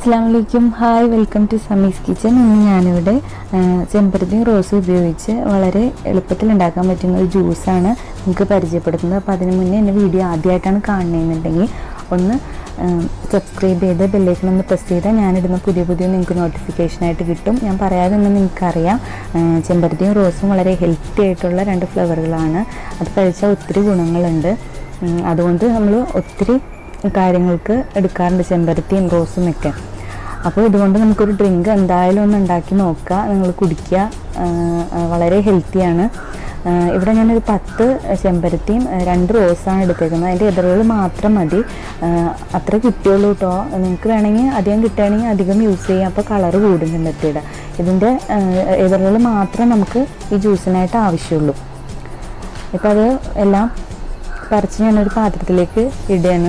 അസ്സാം വലൈക്കും hi welcome to Sami's kitchen ഇന്ന് ഞാനിവിടെ ആ, ചെമ്പരത്തിയും റോസും ഉപയോഗിച്ച് വളരെ എളുപ്പത്തിൽ ഉണ്ടാക്കാൻ പറ്റുന്ന ഒരു ജ്യൂസാണ് നിങ്ങൾക്ക് പരിചയപ്പെടുത്തുന്നത് അപ്പോൾ അതിന് മുന്നേ എൻ്റെ വീഡിയോ ആദ്യമായിട്ടാണ് കാണുന്നതെന്നുണ്ടെങ്കിൽ ഒന്ന് സബ്സ്ക്രൈബ് ചെയ്ത് ബെല്ലൈക്കൺ ഒന്ന് പ്രസ് ചെയ്താൽ ഞാനിടുന്ന പുതിയ പുതിയ നിങ്ങൾക്ക് നോട്ടിഫിക്കേഷനായിട്ട് കിട്ടും ഞാൻ പറയാതെ തന്നെ നിങ്ങൾക്കറിയാം ആ, ചെമ്പരത്തിയും റോസും വളരെ ഹെൽത്തി ആയിട്ടുള്ള രണ്ട് ഫ്ലവറുകളാണ് അത് കഴിച്ചാൽ ഒത്തിരി ഗുണങ്ങളുണ്ട് ഉം, അതുകൊണ്ട് നമ്മൾ ഒത്തിരി കാര്യങ്ങൾക്ക് എടുക്കാറുണ്ട് ചെമ്പരത്തിയും റോസും ഒക്കെ അപ്പോൾ ഇതുകൊണ്ട് നമുക്കൊരു ഡ്രിങ്ക് എന്തായാലും ഒന്ന് ഉണ്ടാക്കി നോക്കുക നിങ്ങൾ കുടിക്കുക ആ, ആ, വളരെ ഹെൽത്തിയാണ് ആ, ഇവിടെ ഞാനൊരു പത്ത് ചെമ്പരത്തിയും ആ, രണ്ട് റോസാണ് എടുത്തേക്കുന്നത് അതിൻ്റെ എതിറുകൾ മാത്രം മതി ആ, അത്ര കിട്ടിയുള്ളൂ കേട്ടോ നിങ്ങൾക്ക് വേണമെങ്കിൽ അധികം കിട്ടുകയാണെങ്കിൽ അധികം യൂസ് ചെയ്യാം അപ്പോൾ കളറ് കൂടും ചെമ്പരത്തിയുടെ ഇതിൻ്റെ എതിറുകൾ മാത്രം നമുക്ക് ഈ ജ്യൂസിനായിട്ട് ആവശ്യമുള്ളൂ ഇപ്പോൾ അത് എല്ലാം പറിച്ച് ഞാനൊരു പാത്രത്തിലേക്ക് ഇടുകയാണ്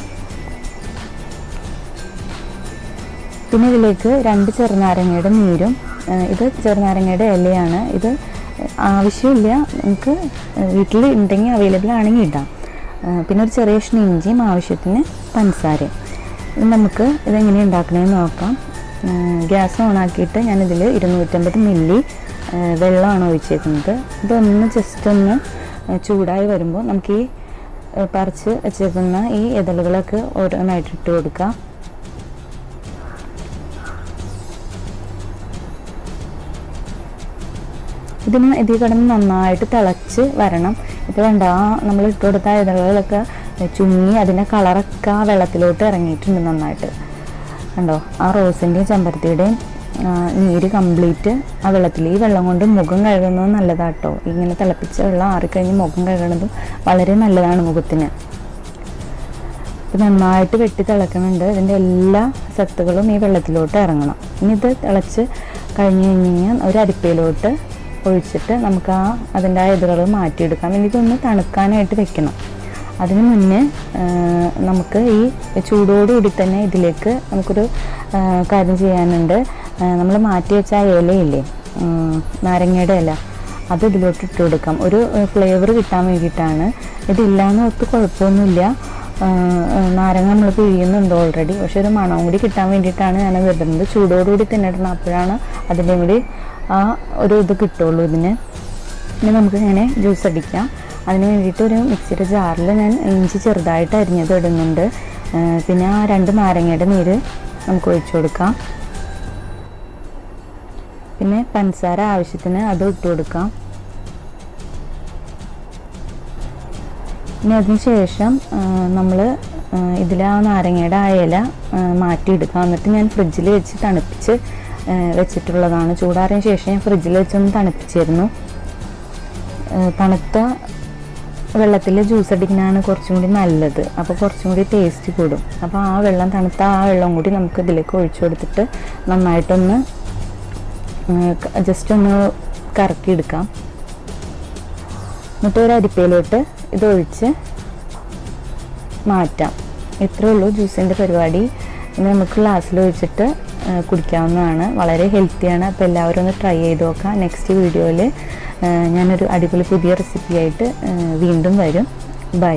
പിന്നെ ഇതിലേക്ക് രണ്ട് ചെറുനാരങ്ങയുടെ നീരും ആ, ഇത് ചെറുനാരങ്ങയുടെ ഇലയാണ് ഇത് ആവശ്യമില്ല നമുക്ക് വീട്ടിൽ ഉണ്ടെങ്കിൽ അവൈലബിൾ ആണെങ്കിൽ ഇടാം ആ, പിന്നെ ഒരു ചെറിയ കഷ്ണം ഇഞ്ചിയും ആവശ്യത്തിന് പഞ്ചസാരയും ഇത് നമുക്ക് ഇതെങ്ങനെ ഉണ്ടാക്കണമെന്ന് നോക്കാം ആ, ഗ്യാസ് ഓണാക്കിയിട്ട് ഞാനിതിൽ ഇരുന്നൂറ്റമ്പത് മില്ലി ആ, വെള്ളമാണ് ഒഴിച്ചേക്കുന്നത് ഇതൊന്ന് ജസ്റ്റ് ഒന്ന് ആ, ചൂടായി വരുമ്പോൾ നമുക്ക് ഈ ആ, പറിച്ച് വെച്ചേക്കുന്ന ഈ ഇതളുകളൊക്കെ ഓരോന്നായിട്ട് ഇട്ട് കൊടുക്കാം ഇതിന് ഇതിൽ കിടന്ന് നന്നായിട്ട് തിളച്ച് വരണം ഇപ്പോൾ വേണ്ട ആ നമ്മൾ ഇട്ട് കൊടുത്ത ഇതളുകളൊക്കെ ചുങ്ങി അതിൻ്റെ കളറൊക്കെ ആ വെള്ളത്തിലോട്ട് ഇറങ്ങിയിട്ടുണ്ട് നന്നായിട്ട് കണ്ടോ ആ റോസിൻ്റെയും ചെമ്പരത്തിയുടെയും ആ, നീര് കംപ്ലീറ്റ് ആ വെള്ളത്തിൽ ഈ വെള്ളം കൊണ്ട് മുഖം കഴുകുന്നത് നല്ലതാട്ടോ ഇങ്ങനെ തിളപ്പിച്ച വെള്ളം ആറിക്കഴിഞ്ഞ് മുഖം കഴുകുന്നതും വളരെ നല്ലതാണ് മുഖത്തിന് ഇത് നന്നായിട്ട് വെട്ടി തിളക്കുന്നുണ്ട് ഇതിൻ്റെ എല്ലാ സത്തുകളും ഈ വെള്ളത്തിലോട്ട് ഇറങ്ങണം ഇനി ഇത് തിളച്ച് കഴിഞ്ഞ് കഴിഞ്ഞ് കഴിഞ്ഞാൽ ഒരു അരിപ്പയിലോട്ട് ഒഴിച്ചിട്ട് നമുക്ക് ആ അതിൻ്റെ ആ എതിറുകൾ മാറ്റിയെടുക്കാം ഇനി ഇതൊന്ന് തണുക്കാനായിട്ട് വെക്കണം അതിന് മുന്നേ ആ, നമുക്ക് ഈ ചൂടോടുകൂടി തന്നെ ഇതിലേക്ക് നമുക്കൊരു ആ, കാര്യം ചെയ്യാനുണ്ട് നമ്മൾ മാറ്റി വെച്ച ആ ഇലയില്ലേ ഉം, നാരങ്ങയുടെ ഇല അത് ഇതിലോട്ട് ഇട്ട് കൊടുക്കാം ഒരു ഫ്ലേവർ കിട്ടാൻ വേണ്ടിയിട്ടാണ് ഇതില്ലാന്ന് ഒത്ത് കുഴപ്പമൊന്നുമില്ല ആ, ആ, നാരങ്ങ നമ്മൾ പിഴിയുന്നുണ്ട് ഓൾറെഡി പക്ഷെ ഒരു മണം കൂടി കിട്ടാൻ വേണ്ടിയിട്ടാണ് ഞാനത് ഇടുന്നത് ചൂടോടുകൂടി തന്നെ ഇടണം അപ്പോഴാണ് അതിൻ്റെ കൂടി ആ ഒരു ഇത് കിട്ടുള്ളൂ ഇതിന് ഇനി നമുക്ക് ഇങ്ങനെ ജ്യൂസ് അടിക്കാം അതിന് വേണ്ടിയിട്ട് ഒരു മിക്സിയുടെ ജാറിൽ ഞാൻ ഇഞ്ചി ചെറുതായിട്ട് അരിഞ്ഞത് ഇടുന്നുണ്ട് ആ, പിന്നെ ആ രണ്ട് നാരങ്ങയുടെ നീര് നമുക്ക് ഒഴിച്ചു കൊടുക്കാം പിന്നെ പഞ്ചസാര ആവശ്യത്തിന് അത് ഇട്ട് കൊടുക്കാം ഇനി അതിന് ശേഷം നമ്മൾ ഇതിൽ ആ നാരങ്ങയുടെ ആ ഇല ആ, മാറ്റിയെടുക്കാം എന്നിട്ട് ഞാൻ ഫ്രിഡ്ജിൽ വെച്ച് തണുപ്പിച്ച് ആ, വെച്ചിട്ടുള്ളതാണ് ചൂടാറിന് ശേഷം ഞാൻ ഫ്രിഡ്ജിൽ വെച്ചൊന്ന് തണുപ്പിച്ചിരുന്നു ആ, തണുത്ത വെള്ളത്തിൽ ജ്യൂസ് അടിക്കുന്നതാണ് കുറച്ചും കൂടി നല്ലത് അപ്പോൾ കുറച്ചും കൂടി ടേസ്റ്റ് കൂടും അപ്പോൾ ആ വെള്ളം തണുത്ത ആ വെള്ളം കൂടി നമുക്ക് ഇതിലേക്ക് ഒഴിച്ചു കൊടുത്തിട്ട് നന്നായിട്ടൊന്ന് ജസ്റ്റ് ഒന്ന് കറക്കിയെടുക്കാം എന്നിട്ട് ഒരു അരിപ്പയിലോട്ട് ഇത് ഒഴിച്ച് മാറ്റാം ഇത്രയേ ഉള്ളൂ ജ്യൂസിൻ്റെ പരിപാടി ഇനി നമുക്ക് ഗ്ലാസ്സിൽ ഒഴിച്ചിട്ട് ആ, കുടിക്കാവുന്നതാണ് വളരെ ഹെൽത്തിയാണ് അപ്പോൾ എല്ലാവരും ഒന്ന് ട്രൈ ചെയ്ത് നോക്കാം നെക്സ്റ്റ് വീഡിയോയിൽ ഞാനൊരു അടിപൊളി പുതിയ റെസിപ്പിയായിട്ട് വീണ്ടും വരും ബൈ